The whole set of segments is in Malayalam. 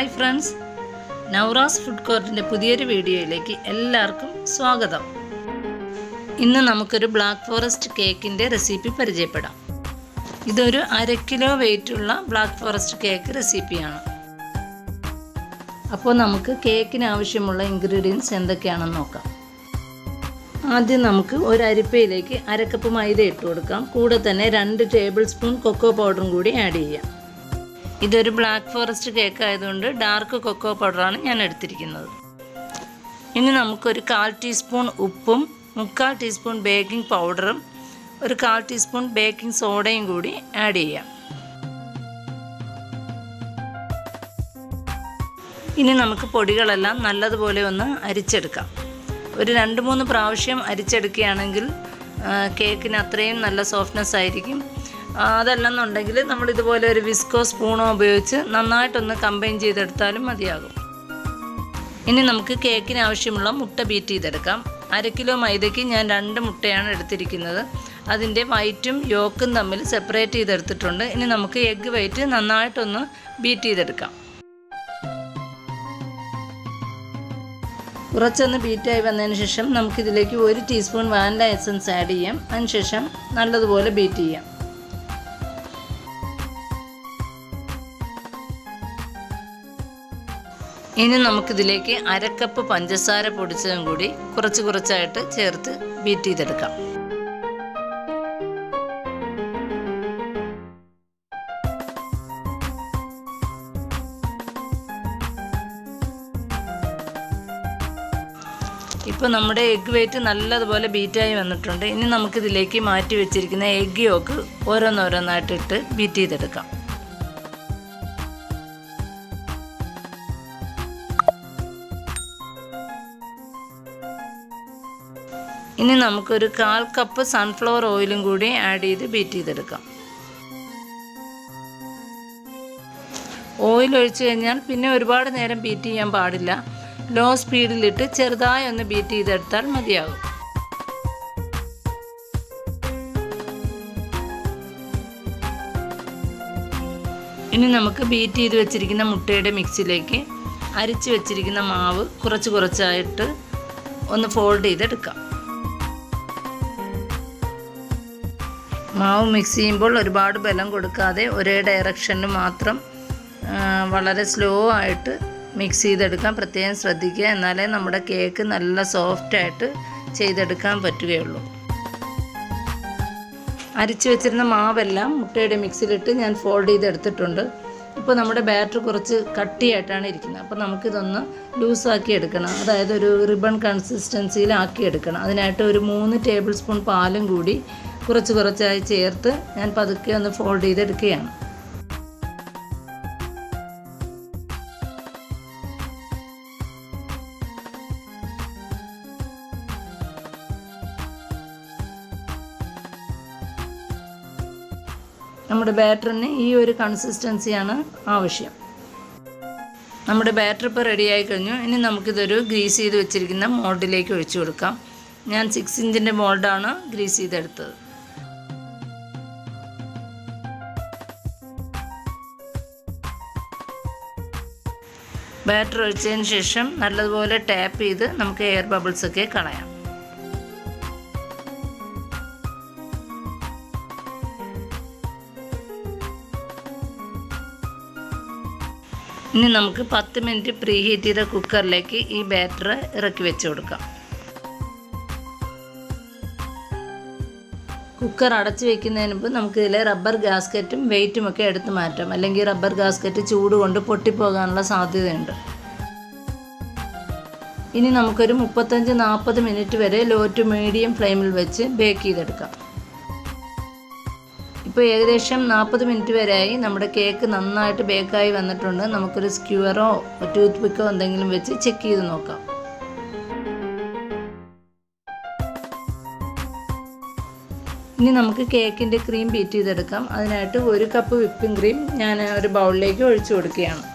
ഹായ് ഫ്രണ്ട്സ് നൗറാസ് ഫുഡ് കോർട്ടിൻ്റെ പുതിയൊരു വീഡിയോയിലേക്ക് എല്ലാവർക്കും സ്വാഗതം ഇന്ന് നമുക്കൊരു ബ്ലാക്ക് ഫോറസ്റ്റ് കേക്കിൻ്റെ റെസിപ്പി പരിചയപ്പെടാം ഇതൊരു അര കിലോ വെയിറ്റുള്ള ബ്ലാക്ക് ഫോറസ്റ്റ് കേക്ക് റെസിപ്പിയാണ് അപ്പോൾ നമുക്ക് കേക്കിന് ആവശ്യമുള്ള ഇൻഗ്രീഡിയൻസ് എന്തൊക്കെയാണെന്ന് നോക്കാം ആദ്യം നമുക്ക് ഒരു അരിപ്പയിലേക്ക് അരക്കപ്പ് മൈദ ഇട്ട് കൊടുക്കാം കൂടെ തന്നെ രണ്ട് ടേബിൾ സ്പൂൺ കൊക്കോ പൗഡറും കൂടി ആഡ് ചെയ്യാം ഇതൊരു ബ്ലാക്ക് ഫോറസ്റ്റ് കേക്ക് ആയതുകൊണ്ട് ഡാർക്ക് കൊക്കോ പൗഡറാണ് ഞാൻ എടുത്തിരിക്കുന്നത് ഇനി നമുക്കൊരു കാൽ ടീസ്പൂൺ ഉപ്പും മുക്കാൽ ടീസ്പൂൺ ബേക്കിംഗ് പൗഡറും ഒരു കാൽ ടീസ്പൂൺ ബേക്കിംഗ് സോഡയും കൂടി ആഡ് ചെയ്യാം ഇനി നമുക്ക് പൊടികളെല്ലാം നല്ലതുപോലെ ഒന്ന് അരിച്ചെടുക്കാം ഒരു രണ്ട് മൂന്ന് പ്രാവശ്യം അരിച്ചെടുക്കുകയാണെങ്കിൽ കേക്കിന് അത്രയും നല്ല സോഫ്റ്റ്നെസ് ആയിരിക്കും അതല്ലെന്നുണ്ടെങ്കിൽ നമ്മൾ ഇതുപോലെ ഒരു വിസ്കോ സ്പൂണോ ഉപയോഗിച്ച് നന്നായിട്ടൊന്ന് കമ്പൈൻ ചെയ്തെടുത്താലും മതിയാകും ഇനി നമുക്ക് കേക്കിന് ആവശ്യമുള്ള മുട്ട ബീറ്റ് ചെയ്തെടുക്കാം അര കിലോ മൈദയ്ക്ക് ഞാൻ രണ്ട് മുട്ടയാണ് എടുത്തിരിക്കുന്നത് അതിൻ്റെ വൈറ്റും യോക്കും തമ്മിൽ സെപ്പറേറ്റ് ചെയ്തെടുത്തിട്ടുണ്ട് ഇനി നമുക്ക് എഗ്ഗ് വൈറ്റ് നന്നായിട്ടൊന്ന് ബീറ്റ് ചെയ്തെടുക്കാം കുറച്ചൊന്ന് ബീറ്റായി വന്നതിന് ശേഷം നമുക്കിതിലേക്ക് ഒരു ടീസ്പൂൺ വാനില എസൻസ് ആഡ് ചെയ്യാം അതിനുശേഷം നല്ലതുപോലെ ബീറ്റ് ചെയ്യാം ഇനി നമുക്കിതിലേക്ക് അരക്കപ്പ് പഞ്ചസാര പൊടിച്ചതും കൂടി കുറച്ച് കുറച്ചായിട്ട് ചേർത്ത് ബീറ്റ് ചെയ്തെടുക്കാം ഇപ്പോൾ നമ്മുടെ എഗ്ഗ് വെയിറ്റ് നല്ലതുപോലെ ബീറ്റായി വന്നിട്ടുണ്ട് ഇനി നമുക്കിതിലേക്ക് മാറ്റി വെച്ചിരിക്കുന്ന എഗ്ഗ് യോക്ക് ഓരോന്നോരോന്നായിട്ടിട്ട് ബീറ്റ് ചെയ്തെടുക്കാം ഇനി നമുക്കൊരു കാൽ കപ്പ് സൺഫ്ലവർ ഓയിലും കൂടി ആഡ് ചെയ്ത് ബീറ്റ് ചെയ്തെടുക്കാം ഓയിൽ ഒഴിച്ചു കഴിഞ്ഞാൽ പിന്നെ ഒരുപാട് നേരം ബീറ്റ് ചെയ്യാൻ പാടില്ല ലോ സ്പീഡിലിട്ട് ചെറുതായി ഒന്ന് ബീറ്റ് ചെയ്തെടുത്താൽ മതിയാകും ഇനി നമുക്ക് ബീറ്റ് ചെയ്ത് വെച്ചിരിക്കുന്ന മുട്ടയുടെ മിക്സിലേക്ക് അരിച്ച് വെച്ചിരിക്കുന്ന മാവ് കുറച്ച് കുറച്ചായിട്ട് ഒന്ന് ഫോൾഡ് ചെയ്തെടുക്കാം മാവ് മിക്സ് ചെയ്യുമ്പോൾ ഒരുപാട് ബലം കൊടുക്കാതെ ഒരേ ഡയറക്ഷനിൽ മാത്രം വളരെ സ്ലോ ആയിട്ട് മിക്സ് ചെയ്തെടുക്കാൻ പ്രത്യേകം ശ്രദ്ധിക്കുക എന്നാലേ നമ്മുടെ കേക്ക് നല്ല സോഫ്റ്റായിട്ട് ചെയ്തെടുക്കാൻ പറ്റുകയുള്ളൂ അരിച്ചു വെച്ചിരുന്ന മാവെല്ലാം മുട്ടയുടെ മിക്സിയിലിട്ട് ഞാൻ ഫോൾഡ് ചെയ്തെടുത്തിട്ടുണ്ട് ഇപ്പോൾ നമ്മുടെ ബാറ്റർ കുറച്ച് കട്ടിയായിട്ടാണ് ഇരിക്കുന്നത് അപ്പോൾ നമുക്കിതൊന്ന് ലൂസാക്കി എടുക്കണം അതായത് ഒരു റിബൺ കൺസിസ്റ്റൻസിയിലാക്കി എടുക്കണം അതിനായിട്ട് ഒരു മൂന്ന് ടേബിൾ സ്പൂൺ പാലും കൂടി കുറച്ച് കുറച്ചായി ചേർത്ത് ഞാൻ പതുക്കെ ഒന്ന് ഫോൾഡ് ചെയ്തെടുക്കുകയാണ് നമ്മുടെ ബാറ്ററിന് ഈ ഒരു കൺസിസ്റ്റൻസിയാണ് ആവശ്യം നമ്മുടെ ബാറ്റർ ഇപ്പോൾ റെഡിയായി കഴിഞ്ഞു ഇനി നമുക്കിതൊരു ഗ്രീസ് ചെയ്ത് വെച്ചിരിക്കുന്ന മോൾഡിലേക്ക് ഒഴിച്ചു കൊടുക്കാം ഞാൻ സിക്സ് ഇഞ്ചിൻ്റെ മോൾഡാണ് ഗ്രീസ് ചെയ്തെടുത്തത് ബാറ്റർ ഒഴിച്ചതിന് ശേഷം നല്ലതുപോലെ ടാപ്പ് ചെയ്ത് നമുക്ക് എയർ ബബിൾസ് ഒക്കെ കളയാം ഇനി നമുക്ക് പത്ത് മിനിറ്റ് പ്രീ ഹീറ്റ് ചെയ്ത കുക്കറിലേക്ക് ഈ ബാറ്റർ ഇറക്കി വെച്ച് കൊടുക്കാം കുക്കർ അടച്ചു വെക്കുന്നതിന് മുമ്പ് നമുക്ക് ഇതിലെ റബ്ബർ ഗാസ്കറ്റും വെയിറ്റും ഒക്കെ എടുത്ത് മാറ്റാം അല്ലെങ്കിൽ റബ്ബർ ഗാസ്കറ്റ് ചൂട് കൊണ്ട് പൊട്ടിപ്പോകാനുള്ള സാധ്യതയുണ്ട് ഇനി നമുക്കൊരു മുപ്പത്തഞ്ച് നാൽപ്പത് മിനിറ്റ് വരെ ലോ ടു മീഡിയം ഫ്ലെയിമിൽ വെച്ച് ബേക്ക് ചെയ്തെടുക്കാം ഇപ്പോൾ ഏകദേശം നാൽപ്പത് മിനിറ്റ് വരെയായി നമ്മുടെ കേക്ക് നന്നായിട്ട് ബേക്കായി വന്നിട്ടുണ്ട് നമുക്കൊരു സ്ക്യൂറോ ടൂത്ത് പിക്കോ എന്തെങ്കിലും വെച്ച് ചെക്ക് ചെയ്ത് നോക്കാം ഇനി നമുക്ക് കേക്കിൻ്റെ ക്രീം ബീറ്റ് ചെയ്തെടുക്കാം അതിനായിട്ട് ഒരു കപ്പ് വിപ്പിംഗ് ക്രീം ഞാൻ ഒരു ബൗളിലേക്ക് ഒഴിച്ചു കൊടുക്കുകയാണ്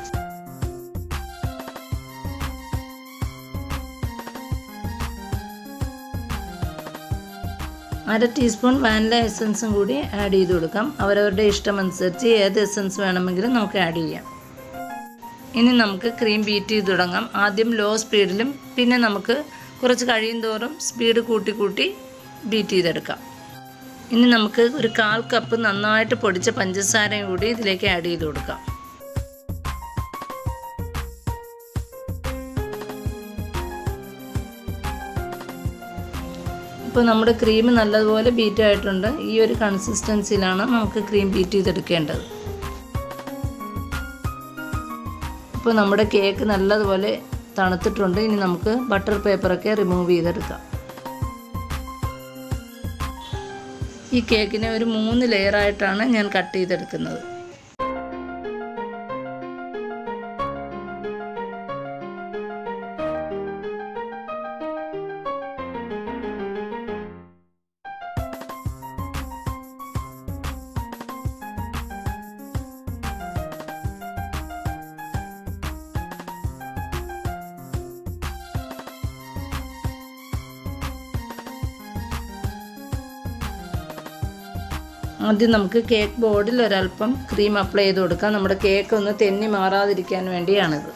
അര ടീസ്പൂൺ വാനില എസൻസും കൂടി ആഡ് ചെയ്ത് കൊടുക്കാം അവരവരുടെ ഇഷ്ടമനുസരിച്ച് ഏത് എസൻസ് വേണമെങ്കിലും നമുക്ക് ആഡ് ചെയ്യാം ഇനി നമുക്ക് ക്രീം ബീറ്റ് ചെയ്ത് തുടങ്ങാം ആദ്യം ലോ സ്പീഡിലും പിന്നെ നമുക്ക് കുറച്ച് കഴിയും തോറും സ്പീഡ് കൂട്ടി കൂട്ടി ബീറ്റ് ചെയ്തെടുക്കാം ഇനി നമുക്ക് ഒരു കാൽ കപ്പ് നന്നായിട്ട് പൊടിച്ച പഞ്ചസാരയും കൂടി ഇതിലേക്ക് ആഡ് ചെയ്ത് കൊടുക്കാം ഇപ്പോൾ നമ്മുടെ ക്രീം നല്ലതുപോലെ ബീറ്റ് ആയിട്ടുണ്ട് ഈ ഒരു കൺസിസ്റ്റൻസിയിലാണ് നമുക്ക് ക്രീം ബീറ്റ് ചെയ്തെടുക്കേണ്ടത് ഇപ്പോൾ നമ്മുടെ കേക്ക് നല്ലതുപോലെ തണുത്തിട്ടുണ്ട് ഇനി നമുക്ക് ബട്ടർ പേപ്പറൊക്കെ റിമൂവ് ചെയ്തെടുക്കാം ഈ കേക്കിനെ ഒരു മൂന്ന് ലെയറായിട്ടാണ് ഞാൻ കട്ട് ചെയ്തെടുക്കുന്നത് ആദ്യം നമുക്ക് കേക്ക് ബോർഡിൽ ഒരല്പം ക്രീം അപ്ലൈ ചെയ്ത് കൊടുക്കാം നമ്മുടെ കേക്ക് ഒന്ന് തെന്നി മാറാതിരിക്കാൻ വേണ്ടിയാണിത്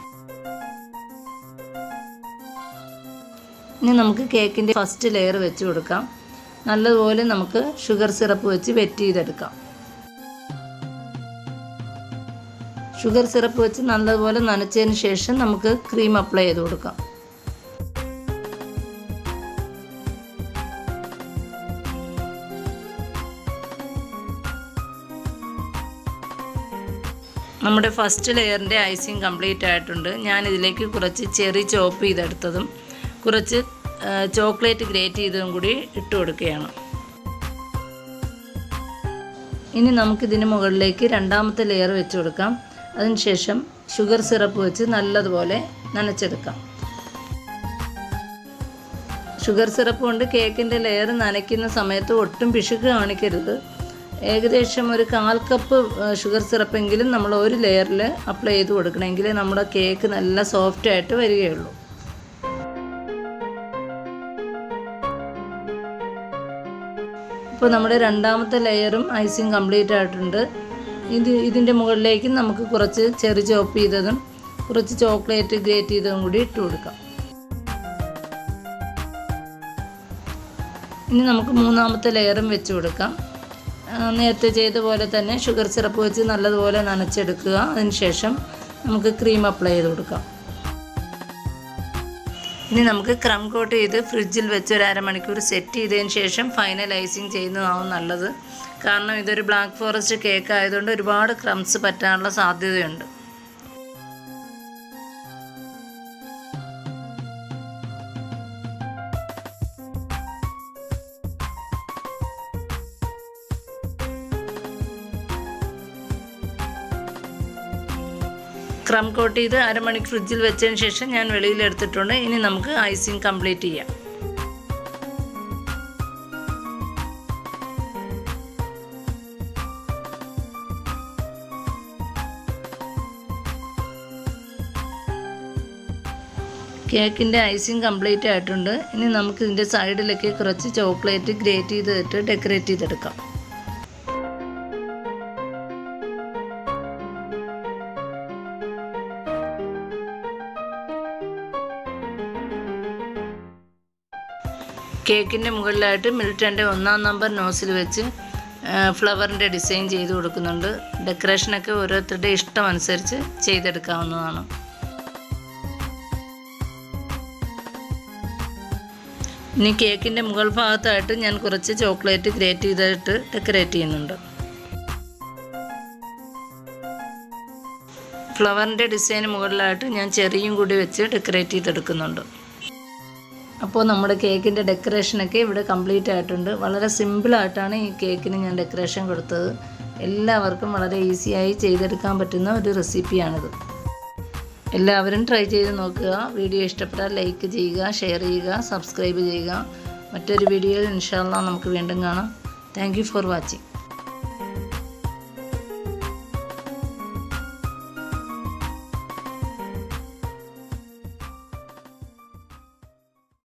ഇനി നമുക്ക് കേക്കിൻ്റെ ഫസ്റ്റ് ലെയർ വെച്ച് കൊടുക്കാം നല്ലതുപോലെ നമുക്ക് ഷുഗർ സിറപ്പ് വെച്ച് വെറ്റ് ചെയ്തെടുക്കാം ഷുഗർ സിറപ്പ് വെച്ച് നല്ലതുപോലെ നനച്ചതിന് ശേഷം നമുക്ക് ക്രീം അപ്ലൈ ചെയ്ത് കൊടുക്കാം നമ്മുടെ ഫസ്റ്റ് ലെയറിൻ്റെ ഐസിങ് കംപ്ലീറ്റ് ആയിട്ടുണ്ട് ഞാൻ ഇതിലേക്ക് കുറച്ച് ചെറി ചോപ്പ് ചെയ്തെടുത്തതും കുറച്ച് ചോക്ലേറ്റ് ഗ്രേറ്റ് ചെയ്തതും കൂടി ഇട്ട് കൊടുക്കുകയാണ് ഇനി നമുക്കിതിന് മുകളിലേക്ക് രണ്ടാമത്തെ ലെയർ വെച്ച് കൊടുക്കാം അതിനുശേഷം ഷുഗർ സിറപ്പ് വെച്ച് നല്ലതുപോലെ നനച്ചെടുക്കാം ഷുഗർ സിറപ്പ് കൊണ്ട് കേക്കിൻ്റെ ലെയർ നനയ്ക്കുന്ന സമയത്ത് ഒട്ടും പിശുക്ക് കാണിക്കരുത് ഏകദേശം ഒരു കാൽ കപ്പ് ഷുഗർ സിറപ്പെങ്കിലും നമ്മൾ ഒരു ലെയറിൽ അപ്ലൈ ചെയ്ത് കൊടുക്കണമെങ്കിൽ നമ്മുടെ കേക്ക് നല്ല സോഫ്റ്റ് ആയിട്ട് വരികയുള്ളൂ ഇപ്പോൾ നമ്മുടെ രണ്ടാമത്തെ ലെയറും ഐസിങ് കംപ്ലീറ്റ് ആയിട്ടുണ്ട് ഇത് ഇതിൻ്റെ മുകളിലേക്ക് നമുക്ക് കുറച്ച് ചെറു ചോപ്പ് ചെയ്തതും കുറച്ച് ചോക്ലേറ്റ് ഗ്രേറ്റ് ചെയ്തതും കൂടി ഇട്ട് കൊടുക്കാം ഇനി നമുക്ക് മൂന്നാമത്തെ ലെയറും വെച്ച് കൊടുക്കാം നേരത്തെ ചെയ്ത പോലെ തന്നെ ഷുഗർ സിറപ്പ് വെച്ച് നല്ലതുപോലെ നനച്ചെടുക്കുക അതിനുശേഷം നമുക്ക് ക്രീം അപ്ലൈ ചെയ്ത് കൊടുക്കാം ഇനി നമുക്ക് ക്രം കോട്ട് ചെയ്ത് ഫ്രിഡ്ജിൽ വെച്ച് ഒരു അരമണിക്കൂർ സെറ്റ് ചെയ്തതിന് ശേഷം ഫൈനൽ ഐസിങ് ചെയ്യുന്നതാവും നല്ലത് കാരണം ഇതൊരു ബ്ലാക്ക് ഫോറസ്റ്റ് കേക്ക് ആയതുകൊണ്ട് ഒരുപാട് ക്രംസ് പറ്റാനുള്ള സാധ്യതയുണ്ട് ക്രം കോട്ട് ചെയ്ത് അരമണിക്ക് ഫ്രിഡ്ജിൽ വെച്ചതിന് ശേഷം ഞാൻ വെളിയിൽ എടുത്തിട്ടുണ്ട് ഇനി നമുക്ക് ഐസിങ് കംപ്ലീറ്റ് ചെയ്യാം കേക്കിൻ്റെ ഐസിങ് കംപ്ലീറ്റ് ആയിട്ടുണ്ട് ഇനി നമുക്ക് ഇതിൻ്റെ സൈഡിലൊക്കെ കുറച്ച് ചോക്ലേറ്റ് ഗ്രേറ്റ് ചെയ്തിട്ട് ഡെക്കറേറ്റ് ചെയ്തെടുക്കാം കേക്കിൻ്റെ മുകളിലായിട്ട് മിൽട്ടൻ്റെ ഒന്നാം നമ്പർ നോസിൽ വെച്ച് ഫ്ലവറിൻ്റെ ഡിസൈൻ ചെയ്ത് കൊടുക്കുന്നുണ്ട് ഡെക്കറേഷനൊക്കെ ഓരോരുത്തരുടെ ഇഷ്ടം അനുസരിച്ച് ചെയ്തെടുക്കാവുന്നതാണ് ഇനി കേക്കിൻ്റെ മുകൾ ഭാഗത്തായിട്ട് ഞാൻ കുറച്ച് ചോക്ലേറ്റ് ഗ്രേറ്റ് ചെയ്തിട്ട് ഡെക്കറേറ്റ് ചെയ്യുന്നുണ്ട് ഫ്ലവറിൻ്റെ ഡിസൈന് മുകളിലായിട്ട് ഞാൻ ചെറിയും കൂടി വെച്ച് ഡെക്കറേറ്റ് ചെയ്തെടുക്കുന്നുണ്ട് അപ്പോൾ നമ്മുടെ കേക്കിൻ്റെ ഡെക്കറേഷനൊക്കെ ഇവിടെ കംപ്ലീറ്റ് ആയിട്ടുണ്ട് വളരെ സിമ്പിളായിട്ടാണ് ഈ കേക്കിന് ഞാൻ ഡെക്കറേഷൻ കൊടുത്തത് എല്ലാവർക്കും വളരെ ഈസിയായി ചെയ്തെടുക്കാൻ പറ്റുന്ന ഒരു റെസിപ്പിയാണിത് എല്ലാവരും ട്രൈ ചെയ്ത് നോക്കുക വീഡിയോ ഇഷ്ടപ്പെട്ടാൽ ലൈക്ക് ചെയ്യുക ഷെയർ ചെയ്യുക സബ്സ്ക്രൈബ് ചെയ്യുക മറ്റൊരു വീഡിയോയിൽ ഇൻഷാല്ല നമുക്ക് വീണ്ടും കാണാം താങ്ക് ഫോർ വാച്ചിങ്